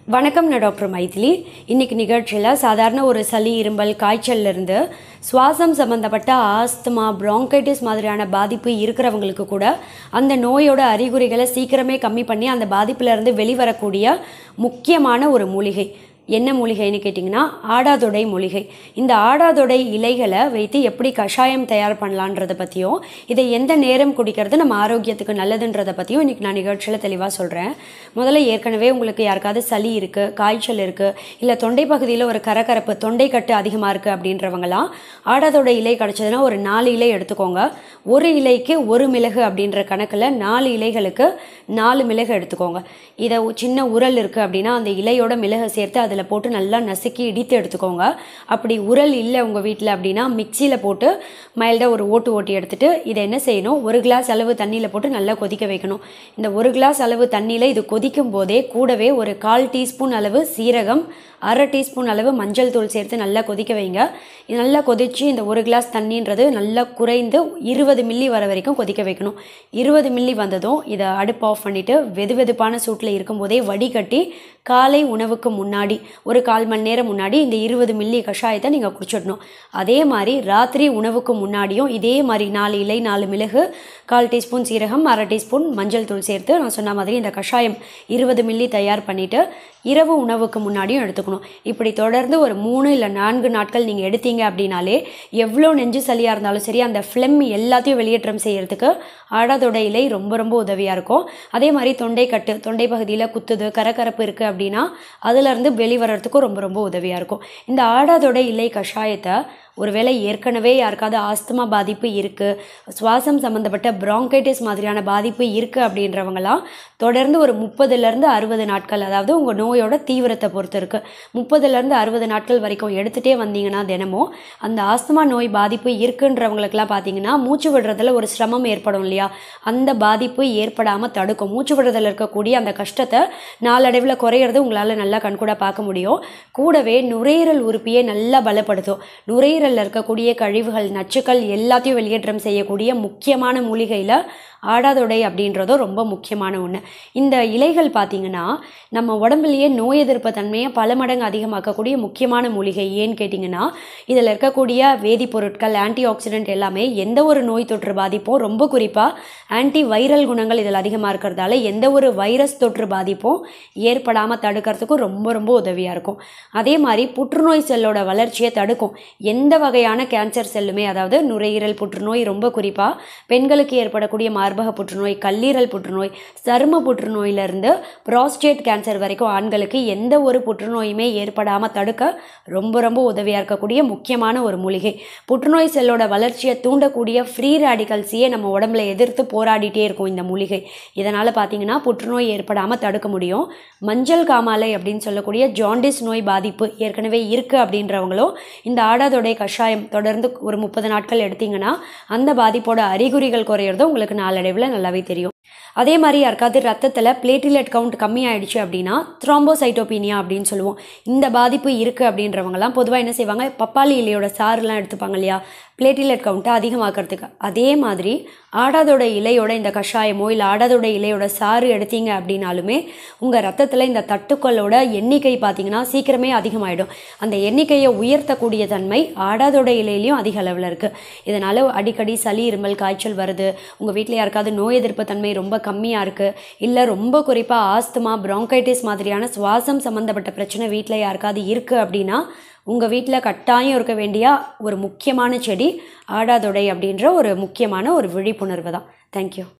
வணக்கம் நான் டாக்டர் மைதிலி இன்னைக்கு நிகழ்ச்சியில் சாதாரண ஒரு சளி இரும்பல் காய்ச்சல்ல இருந்து சுவாசம் சம்பந்தப்பட்ட ஆஸ்துமா bronchitis மாதிரியான பாதிப்பு இருக்கிறவங்களுக்கு கூட அந்த நோயோட அறிகுறிகளை சீக்கிரமே கம்மி பண்ணி அந்த பாதிப்புல இருந்து வெளிவரக்கூடிய முக்கியமான ஒரு மூலிகை என்ன மூலிகைன்னு கேட்டிங்கன்னா ஆடாதொடை மூலிகை இந்த ஆடாதொடை இலைகளை வைத்து எப்படி கஷாயம் தயார் பண்ணலான்றதை பற்றியும் இதை எந்த நேரம் குடிக்கிறது நம்ம ஆரோக்கியத்துக்கு நல்லதுன்றதை பற்றியும் இன்றைக்கி நான் நிகழ்ச்சியில் தெளிவாக சொல்கிறேன் முதல்ல ஏற்கனவே உங்களுக்கு யாருக்காவது சளி இருக்குது காய்ச்சல் இருக்குது இல்லை தொண்டை பகுதியில் ஒரு கரகரப்பு தொண்டை கட்டு அதிகமாக இருக்குது அப்படின்றவங்களாம் ஆடாதொடை இலை கிடச்சதுன்னா ஒரு நாலு இலை எடுத்துக்கோங்க ஒரு இலைக்கு ஒரு மிளகு அப்படின்ற கணக்கில் நாலு இலைகளுக்கு நாலு மிளகு எடுத்துக்கோங்க இதை ஒ- சின்ன உரல் இருக்குது அப்படின்னா அந்த இலையோட மிளகை சேர்த்து அதில் போட்டு நல்லா நசுக்கி இடித்து எடுத்துக்கோங்க அப்படி உரல் இல்லை உங்கள் வீட்டில் அப்படின்னா மிக்சியில் போட்டு மைல்டாக ஒரு ஓட்டு ஓட்டி எடுத்துட்டு இதை என்ன செய்யணும் ஒரு கிளாஸ் அளவு தண்ணியில் போட்டு நல்லா கொதிக்க வைக்கணும் இந்த ஒரு கிளாஸ் அளவு தண்ணியில் இது கொதிக்கும் போதே கூடவே ஒரு கால் டீஸ்பூன் அளவு சீரகம் அரை டீஸ்பூன் அளவு மஞ்சள் தூள் சேர்த்து நல்லா கொதிக்க வைங்க இது நல்லா கொதிச்சு இந்த ஒரு கிளாஸ் தண்ணின்றது நல்லா குறைந்து இருபது மில்லி வர வரைக்கும் கொதிக்க வைக்கணும் இருபது மில்லி வந்ததும் இதை அடுப்பு ஆஃப் பண்ணிவிட்டு வெது வெதுப்பான சூட்டில் இருக்கும்போதே வடிகட்டி காலை உணவுக்கு முன்னாடி ஒரு கால் மணி நேரம் முன்னாடி இந்த இருபது மில்லி கஷாயத்தை நீங்கள் குடிச்சிடணும் அதே மாதிரி ராத்திரி உணவுக்கு முன்னாடியும் இதே மாதிரி நாலு இலை நாலு மிளகு கால் டீஸ்பூன் சீரகம் அரை டீஸ்பூன் மஞ்சள் தூள் சேர்த்து நான் சொன்ன மாதிரி இந்த கஷாயம் இருபது மில்லி தயார் பண்ணிவிட்டு இரவு உணவுக்கு முன்னாடியும் எடுத்துக்கணும் இப்படி தொடர்ந்து ஒரு மூணு இல்லை நான்கு நாட்கள் நீங்கள் எடுத்தீங்க அப்படின்னாலே எவ்வளோ நெஞ்சு சளியாக இருந்தாலும் சரி அந்த ஃப்ளெம் எல்லாத்தையும் வெளியேற்றம் செய்யறதுக்கு ஆடாதொட இலை ரொம்ப ரொம்ப உதவியாக இருக்கும் அதே மாதிரி தொண்டை கட்டு தொண்டை பகுதியில் குத்துது கரகரப்பு இருக்குது அப்படின்னா அதுலேருந்து வெளிவரத்துக்கும் ரொம்ப ரொம்ப உதவியாக இருக்கும் இந்த ஆடாதொட இலை கஷாயத்தை ஒருவேளை ஏற்கனவே யாருக்காவது ஆஸ்துமா பாதிப்பு இருக்குது சுவாசம் சம்மந்தப்பட்ட bronchitis மாதிரியான பாதிப்பு இருக்குது அப்படின்றவங்களாம் தொடர்ந்து ஒரு முப்பதுலேருந்து அறுபது நாட்கள் அதாவது உங்கள் நோயோட தீவிரத்தை பொறுத்து இருக்குது முப்பதுலேருந்து அறுபது நாட்கள் வரைக்கும் எடுத்துகிட்டே வந்தீங்கன்னா தினமும் அந்த ஆஸ்துமா நோய் பாதிப்பு இருக்குன்றவங்களுக்குலாம் பார்த்தீங்கன்னா மூச்சு விடுறதுல ஒரு சிரமம் ஏற்படும் இல்லையா அந்த பாதிப்பு ஏற்படாமல் தடுக்கும் மூச்சு விடுறதுல இருக்கக்கூடிய அந்த கஷ்டத்தை நாளடைவில் குறையிறது உங்களால் நல்லா கண்கூட பார்க்க முடியும் கூடவே நுரையீரல் உறுப்பியை நல்லா பலப்படுத்தும் நுரையீரலில் இருக்கக்கூடிய கழிவுகள் நச்சுக்கள் எல்லாத்தையும் வெளியேற்றம் செய்யக்கூடிய முக்கியமான மூலிகையில் ஆடாதொடை அப்படின்றதும் ரொம்ப முக்கியமான ஒன்று இந்த இலைகள் பார்த்தீங்கன்னா நம்ம உடம்புலயே நோய் எதிர்ப்பு தன்மையை பல மடங்கு அதிகமாக்கக்கூடிய முக்கியமான மூலிகை ஏன்னு கேட்டிங்கன்னா இதில் இருக்கக்கூடிய வேதிப்பொருட்கள் ஆன்டி ஆக்சிடென்ட் எல்லாமே எந்த ஒரு நோய் தொற்று பாதிப்பும் ரொம்ப குறிப்பாக ஆன்டி வைரல் குணங்கள் இதில் அதிகமாக இருக்கிறதால எந்த ஒரு வைரஸ் தொற்று பாதிப்பும் ஏற்படாமல் தடுக்கிறதுக்கும் ரொம்ப ரொம்ப உதவியாக இருக்கும் அதே மாதிரி புற்றுநோய் செல்லோட வளர்ச்சியை தடுக்கும் எந்த வகையான கேன்சர் செல்லுமே அதாவது நுரையீரல் புற்றுநோய் ரொம்ப குறிப்பாக பெண்களுக்கு ஏற்படக்கூடிய மார்பக புற்றுநோய் கல்லீரல் புற்றுநோய் சரும புற்றுநோயிலிருந்து ப்ராஸ்டேட் கேன்சர் வரைக்கும் ஆண்களுக்கு எந்த ஒரு புற்றுநோயுமே ஏற்படாமல் தடுக்க ரொம்ப ரொம்ப உதவியாக இருக்கக்கூடிய முக்கியமான ஒரு மூலிகை புற்றுநோய் செல்லோட வளர்ச்சியை தூண்டக்கூடிய ஃப்ரீ ரேடிகல்ஸையே நம்ம உடம்புல எதிர்த்து போராடிட்டே இருக்கும் இந்த மூலிகை இதனால் பார்த்தீங்கன்னா புற்றுநோய் ஏற்படாமல் தடுக்க முடியும் மஞ்சள் காமாலை அப்படின்னு சொல்லக்கூடிய ஜாண்டிஸ் நோய் பாதிப்பு ஏற்கனவே இருக்குது அப்படின்றவங்களும் இந்த ஆடாதொடை கஷாயம் தொடர்ந்து ஒரு முப்பது நாட்கள் எடுத்தீங்கன்னா அந்த பாதிப்போட அறிகுறிகள் குறையிறதும் உங்களுக்கு நாளடைவில் நல்லாவே தெரியும் அதே மாதிரி யாருக்காவது ரத்தத்தில் பிளேட்டிலெட் கவுண்ட் கம்மி ஆயிடுச்சு அப்படின்னா த்ரோம்போசைட்டோபீனியா அப்படின்னு சொல்லுவோம் இந்த பாதிப்பு இருக்குது அப்படின்றவங்கலாம் பொதுவாக என்ன செய்வாங்க பப்பாளி இலையோட சாறுலாம் எடுத்துப்பாங்க இல்லையா பிளேட்டிலெட் கவுண்ட்டை அதிகமாக்கிறதுக்கு அதே மாதிரி ஆடாதோட இலையோட இந்த கஷாயமோ இல்லை ஆடாதோட இலையோட சாறு எடுத்தீங்க அப்படின்னாலுமே உங்கள் ரத்தத்தில் இந்த தட்டுக்களோட எண்ணிக்கை பார்த்தீங்கன்னா சீக்கிரமே அதிகமாயிடும் அந்த எண்ணிக்கையை உயர்த்தக்கூடிய தன்மை ஆடாதோட இலையிலையும் அதிக அளவில் இருக்குது இதனால் அடிக்கடி சளி இருமல் காய்ச்சல் வருது உங்கள் வீட்டில் யாருக்காவது நோய் எதிர்ப்பு தன்மை ரொம்ப கம்மியாக இருக்குது இல்லை ரொம்ப குறிப்பாக ஆஸ்துமா bronchitis மாதிரியான சுவாசம் சம்மந்தப்பட்ட பிரச்சனை வீட்டில் யாருக்காவது இருக்குது அப்படின்னா உங்கள் வீட்டில் கட்டாயம் இருக்க வேண்டிய ஒரு முக்கியமான செடி ஆடாதொடை அப்படின்ற ஒரு முக்கியமான ஒரு விழிப்புணர்வு தான் தேங்க்யூ